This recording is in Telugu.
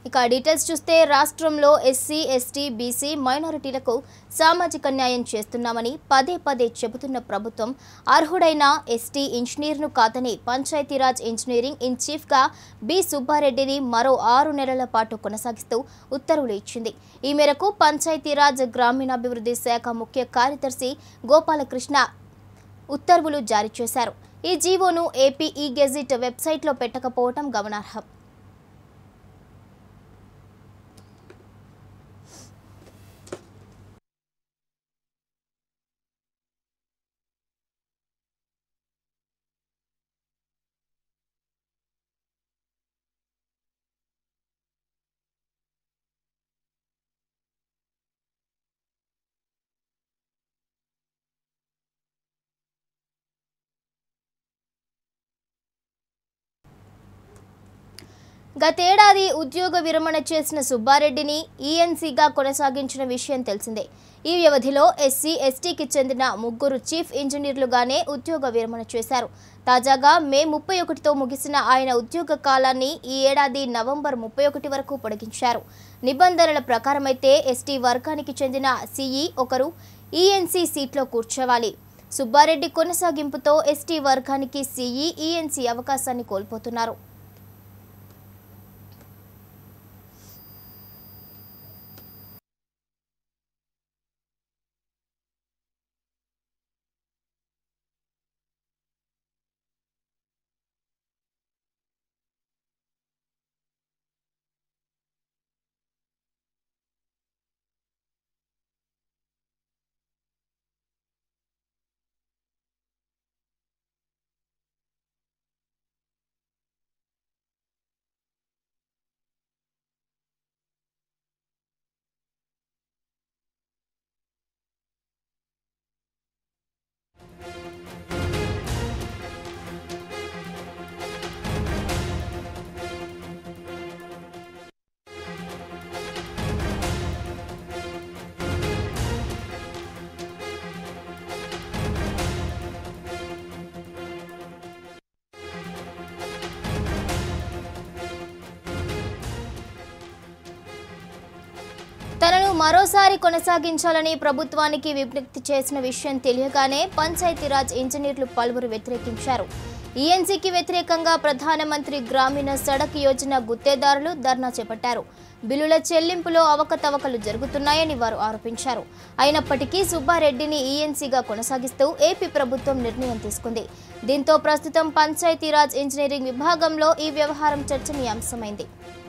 ఇక డీటెయిల్స్ చూస్తే రాష్ట్రంలో ఎస్సీ ఎస్టీ బీసీ మైనారిటీలకు సామాజిక న్యాయం చేస్తున్నామని పదే పదే చెబుతున్న ప్రభుత్వం అర్హుడైన ఎస్టీ ఇంజనీర్ను కాదని పంచాయతీరాజ్ ఇంజనీరింగ్ ఇన్ చీఫ్గా బి సుబ్బారెడ్డిని మరో ఆరు నెలల పాటు కొనసాగిస్తూ ఉత్తర్వులు ఇచ్చింది ఈ మేరకు పంచాయతీరాజ్ గ్రామీణాభివృద్ధి శాఖ ముఖ్య కార్యదర్శి గోపాలకృష్ణ ఉత్తర్వులు జారీ చేశారు ఈ జీవోను ఏపీ ఈ గెజిట్ వెబ్సైట్లో పెట్టకపోవడం గమనార్హం గతేడాది ఉద్యోగ విరమణ చేసిన సుబ్బారెడ్డిని ఈఎన్సీగా కొనసాగించిన విషయం తెలిసిందే ఈ వ్యవధిలో ఎస్సీ ఎస్టీకి చెందిన ముగ్గురు చీఫ్ ఇంజనీర్లుగానే ఉద్యోగ విరమణ చేశారు తాజాగా మే ముప్పై ఒకటితో ముగిసిన ఆయన ఉద్యోగ కాలాన్ని ఈ ఏడాది నవంబర్ ముప్పై ఒకటి వరకు పొడిగించారు నిబంధనల ప్రకారమైతే ఎస్టీ వర్గానికి చెందిన సిఈ ఒకరు ఈఎన్సీ సీట్లో కూర్చోవాలి సుబ్బారెడ్డి కొనసాగింపుతో ఎస్టీ వర్గానికి సిఈ ఈఎన్సీ అవకాశాన్ని కోల్పోతున్నారు తనను మరోసారి కొనసాగించాలని ప్రభుత్వానికి విజ్ఞప్తి చేసిన విషయం తెలియగానే పంచాయతీరాజ్ ఇంజనీర్లు పలువురు వ్యతిరేకించారు ఈఎన్సీకి వ్యతిరేకంగా ప్రధానమంత్రి గ్రామీణ సడక్ యోజన గుత్తేదారులు ధర్నా చేపట్టారు బిల్లుల చెల్లింపులో అవకతవకలు జరుగుతున్నాయని వారు ఆరోపించారు అయినప్పటికీ సుబ్బారెడ్డిని ఈఎన్సీగా కొనసాగిస్తూ ఏపీ ప్రభుత్వం నిర్ణయం తీసుకుంది దీంతో ప్రస్తుతం పంచాయతీరాజ్ ఇంజనీరింగ్ విభాగంలో ఈ వ్యవహారం చర్చనీయాంశమైంది